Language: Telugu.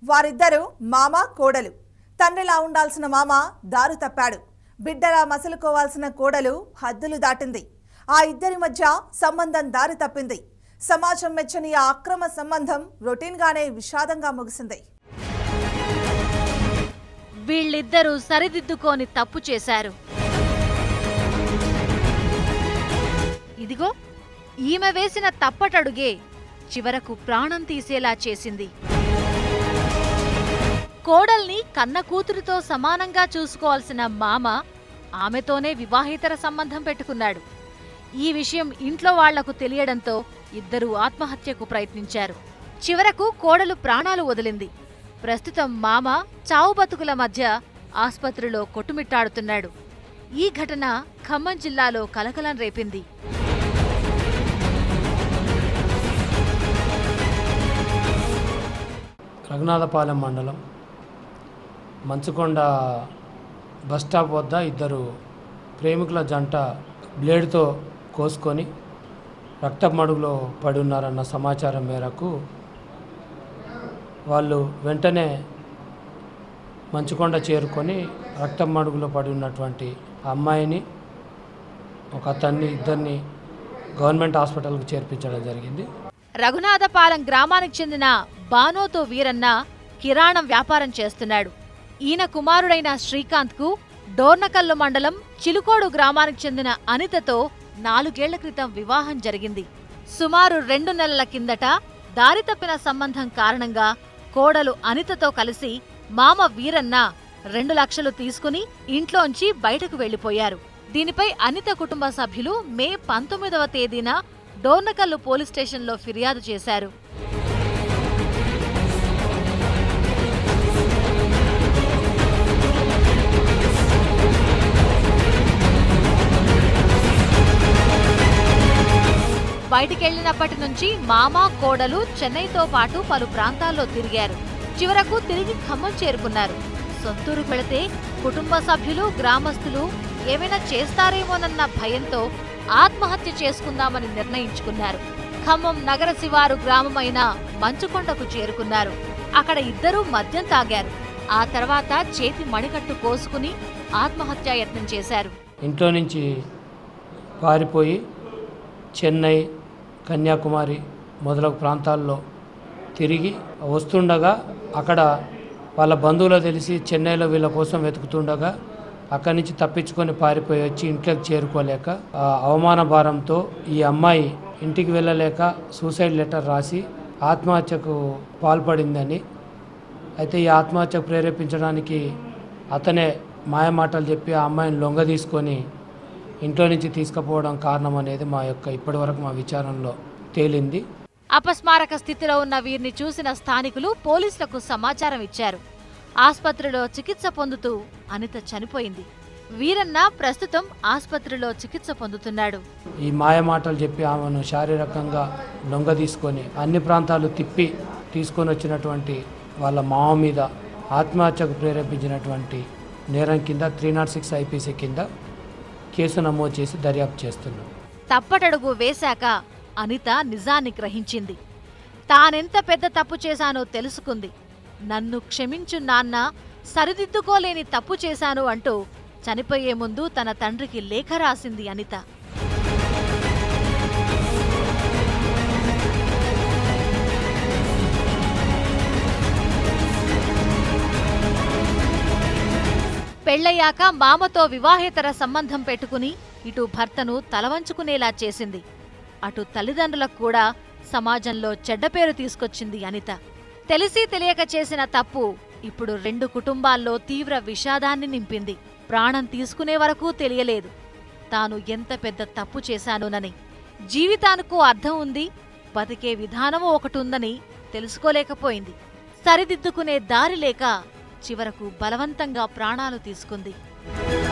వారిద్దరూ మామ కోడలు తండ్రిలా ఉండాల్సిన మామ దారు తప్పాడు బిడ్డలా మసలుకోవాల్సిన కోడలు హద్దులు దాటింది ఆ ఇద్దరి మధ్య సంబంధం దారి తప్పింది సమాజం మెచ్చని ఆ అక్రమ సంబంధం రొటీన్గానే విషాదంగా ముగిసింది వీళ్ళిద్దరూ సరిదిద్దుకోని తప్పు చేశారు ఇదిగో ఈమె వేసిన తప్పటడుగే చివరకు ప్రాణం తీసేలా చేసింది కోడల్ని కన్న కూతురితో సమానంగా చూసుకోవాల్సిన మామ ఆమెతోనే వివాహేతర సంబంధం పెట్టుకున్నాడు ఈ విషయం ఇంట్లో వాళ్లకు తెలియడంతో ఇద్దరూ ఆత్మహత్యకు ప్రయత్నించారు చివరకు కోడలు ప్రాణాలు వదిలింది ప్రస్తుతం మామ చావు బతుకుల మధ్య ఆస్పత్రిలో కొట్టుమిట్టాడుతున్నాడు ఈ ఘటన ఖమ్మం జిల్లాలో కలకలం రేపింది రఘునాథపాలెం మండలం మంచుకొండ బస్ స్టాప్ వద్ద ఇద్దరు ప్రేమికుల జంట బ్లేడ్తో కోసుకొని రక్తపు మడుగులో పడి ఉన్నారన్న సమాచారం మేరకు వాళ్ళు వెంటనే మంచుకొండ చేరుకొని రక్తపు మడుగులో పడి ఉన్నటువంటి ఆ అమ్మాయిని ఒక అతన్ని ఇద్దరిని గవర్నమెంట్ హాస్పిటల్కి చేర్పించడం జరిగింది రఘునాథపాలెం గ్రామానికి చెందిన బానోతో వీరన్న కిరాణం వ్యాపారం చేస్తున్నాడు ఈయన కుమారుడైన శ్రీకాంత్కు డోర్నకల్లు మండలం చిలుకోడు గ్రామానికి చెందిన అనితతో నాలుగేళ్ల క్రితం వివాహం జరిగింది సుమారు రెండు నెలల కిందట దారి తప్పిన సంబంధం కారణంగా కోడలు అనితతో కలిసి మామ వీరన్న రెండు లక్షలు తీసుకుని ఇంట్లోంచి బయటకు వెళ్లిపోయారు దీనిపై అనిత కుటుంబ సభ్యులు మే పంతొమ్మిదవ తేదీన డోర్నకల్లు పోలీస్ స్టేషన్లో ఫిర్యాదు చేశారు బయటికెళ్లినప్పటి నుంచి మామ కోడలు చెన్నైతో పాటు పలు ప్రాంతాల్లో తిరిగారు చివరకు తిరిగి ఖమ్మం చేరుకున్నారు సొంతూరు వెళితే కుటుంబ సభ్యులు గ్రామస్తులు ఏమైనా చేస్తారేమోనన్న భయంతో ఆత్మహత్య చేసుకుందామని నిర్ణయించుకున్నారు ఖమ్మం నగర శివారు గ్రామమైన మంచుకొండకు చేరుకున్నారు అక్కడ ఇద్దరూ మద్యం తాగారు ఆ తర్వాత చేతి మణికట్టు కోసుకుని ఆత్మహత్యాయత్నం చేశారు ఇంట్లో నుంచి పారిపోయి చెన్నై కన్యాకుమారి మొదలగు ప్రాంతాల్లో తిరిగి వస్తుండగా అక్కడ వాళ్ళ బంధువులు తెలిసి చెన్నైలో వీళ్ళ కోసం వెతుకుతుండగా అక్కడి నుంచి తప్పించుకొని పారిపోయి వచ్చి ఇంట్లోకి చేరుకోలేక ఆ అవమాన భారంతో ఈ అమ్మాయి ఇంటికి వెళ్ళలేక సూసైడ్ లెటర్ రాసి ఆత్మహత్యకు పాల్పడిందని అయితే ఈ ఆత్మహత్యకు ప్రేరేపించడానికి అతనే మాయమాటలు చెప్పి ఆ అమ్మాయిని లొంగ తీసుకొని ఇంట్లో నుంచి తీసుకుపోవడం కారణం అనేది మా యొక్క ఇప్పటివరకు మా విచారణలో తేలింది అపస్మారక స్థితిలో ఉన్న వీరిని చూసిన స్థానికులు పోలీసులకు సమాచారం ఇచ్చారు ఆస్పత్రిలో చికిత్స పొందుతూ అనిత చనిపోయింది వీరన్న ప్రస్తుతం ఆస్పత్రిలో చికిత్స పొందుతున్నాడు ఈ మాయమాటలు చెప్పి ఆమెను శారీరకంగా లొంగ తీసుకొని అన్ని ప్రాంతాలు తిప్పి తీసుకొని వచ్చినటువంటి వాళ్ళ మామ మీద ఆత్మహత్యకు ప్రేరేపించినటువంటి నేరం కింద త్రీ నాట్ సిక్స్ ఐపీసీ కింద కేసు నమోదు చేసి దర్యాప్తు చేస్తున్నాం తప్పటడుగు వేశాక అనిత నిజాన్ని గ్రహించింది తానెంత పెద్ద తప్పు చేశానో తెలుసుకుంది నన్ను క్షమించు నాన్న సరిదిద్దుకోలేని తప్పు చేశాను అంటూ చనిపోయే ముందు తన తండ్రికి లేఖ రాసింది అనిత పెళ్లయ్యాక మామతో వివాహేతర సంబంధం పెట్టుకుని ఇటు భర్తను తలవంచుకునేలా చేసింది అటు తల్లిదండ్రులకు కూడా సమాజంలో చెడ్డ పేరు తీసుకొచ్చింది అనిత తెలిసి తెలియక చేసిన తప్పు ఇప్పుడు రెండు కుటుంబాల్లో తీవ్ర విషాదాన్ని నింపింది ప్రాణం తీసుకునే వరకు తెలియలేదు తాను ఎంత పెద్ద తప్పు చేశానోనని జీవితానికో అర్థం ఉంది బతికే విధానము ఒకటుందని తెలుసుకోలేకపోయింది సరిదిద్దుకునే దారి లేక చివరకు బలవంతంగా ప్రాణాలు తీసుకుంది